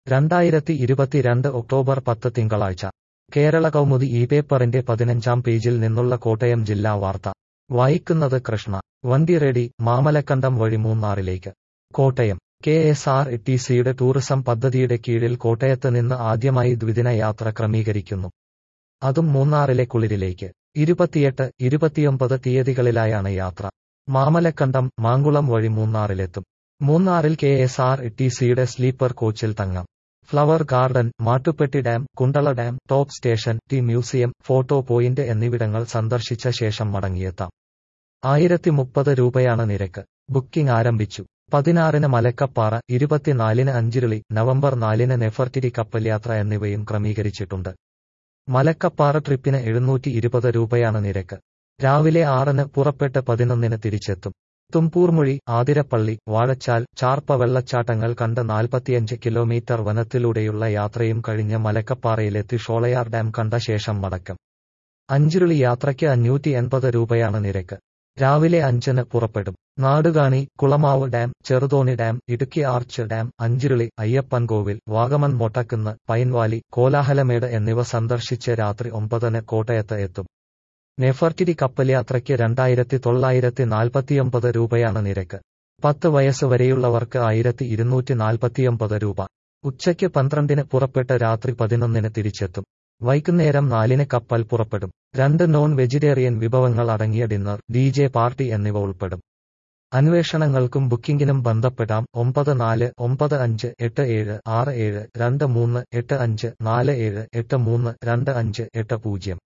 രണ്ടായിരത്തി ഇരുപത്തിരണ്ട് ഒക്ടോബർ പത്ത് തിങ്കളാഴ്ച കേരള കൗമുദി ഈ പേപ്പറിന്റെ പതിനഞ്ചാം പേജിൽ നിന്നുള്ള കോട്ടയം ജില്ലാ വാർത്ത വായിക്കുന്നത് കൃഷ്ണ വണ്ടി റെഡി മാമലക്കണ്ടം വഴി മൂന്നാറിലേക്ക് Kottayam K S R T സിയുടെ ടൂറിസം പദ്ധതിയുടെ കീഴിൽ കോട്ടയത്ത് നിന്ന് ആദ്യമായി ദ്വിദിന യാത്ര ക്രമീകരിക്കുന്നു അതും മൂന്നാറിലെ കുളിരിലേക്ക് ഇരുപത്തിയെട്ട് ഇരുപത്തിയൊമ്പത് തീയതികളിലായാണ് യാത്ര മാമലക്കണ്ടം മാങ്കുളം വഴി മൂന്നാറിലെത്തും മൂന്നാറിൽ കെ എസ് ആർ ടി സിയുടെ സ്ലീപ്പർ കോച്ചിൽ തങ്ങാം flower garden Mattupetty dam Kundala dam top station tea museum photo point എന്നിവിടങ്ങൾ സന്ദർശിച്ച ശേഷം മടങ്ങിയെത്താം ആയിരത്തി മുപ്പത് രൂപയാണ് നിരക്ക് ബുക്കിംഗ് ആരംഭിച്ചു പതിനാറിന് മലക്കപ്പാറ ഇരുപത്തിനാലിന് അഞ്ചിരുളി നവംബർ നാലിന് നെഫർട്ടിരി കപ്പൽ യാത്ര എന്നിവയും ക്രമീകരിച്ചിട്ടുണ്ട് മലക്കപ്പാറ ട്രിപ്പിന് എഴുന്നൂറ്റി ഇരുപത് രൂപയാണ് നിരക്ക് രാവിലെ ആറിന് പുറപ്പെട്ട് പതിനൊന്നിന് തിരിച്ചെത്തും തുമ്പൂർമൊഴി ആതിരപ്പള്ളി വാഴച്ചാൽ ചാർപ്പ വെള്ളച്ചാട്ടങ്ങൾ കണ്ട് നാൽപ്പത്തിയഞ്ച് കിലോമീറ്റർ വനത്തിലൂടെയുള്ള യാത്രയും കഴിഞ്ഞ് മലക്കപ്പാറയിലെത്തി ഷോളയാർ ഡാം കണ്ട ശേഷം മടക്കം അഞ്ചിരുളി യാത്രയ്ക്ക് അഞ്ഞൂറ്റി എൺപത് രൂപയാണ് നിരക്ക് രാവിലെ അഞ്ചിന് പുറപ്പെടും Nadukani Kulamavu dam Cheruthoni dam Idukki arch dam Anchuruli Ayyappankovil Vagamon Mottakkunnu Pine Valley Kolahalamedu എന്നിവ സന്ദർശിച്ച് രാത്രി ഒമ്പതിന് കോട്ടയത്ത് എത്തും നെഫർട്ടിരി കപ്പൽ യാത്രയ്ക്ക് രണ്ടായിരത്തി തൊള്ളായിരത്തി നാൽപ്പത്തിയൊമ്പത് രൂപയാണ് നിരക്ക് പത്ത് വയസ്സ് വരെയുള്ളവർക്ക് ആയിരത്തി ഇരുന്നൂറ്റി നാൽപ്പത്തിയൊമ്പത് രൂപ ഉച്ചയ്ക്ക് പന്ത്രണ്ടിന് പുറപ്പെട്ട് രാത്രി പതിനൊന്നിന് തിരിച്ചെത്തും വൈകുന്നേരം നാലിന് കപ്പൽ പുറപ്പെടും രണ്ട് നോൺ വെജിറ്റേറിയൻ വിഭവങ്ങൾ അടങ്ങിയ ഡിന്നർ ഡി ജെ പാർട്ടി എന്നിവ ഉൾപ്പെടും അന്വേഷണങ്ങൾക്കും ബുക്കിംഗിനും ബന്ധപ്പെടാം ഒമ്പത് നാല് ഒമ്പത് അഞ്ച് എട്ട് ഏഴ് ആറ് ഏഴ് രണ്ട് മൂന്ന് എട്ട് അഞ്ച് നാല് ഏഴ് എട്ട് മൂന്ന് രണ്ട് അഞ്ച് എട്ട് പൂജ്യം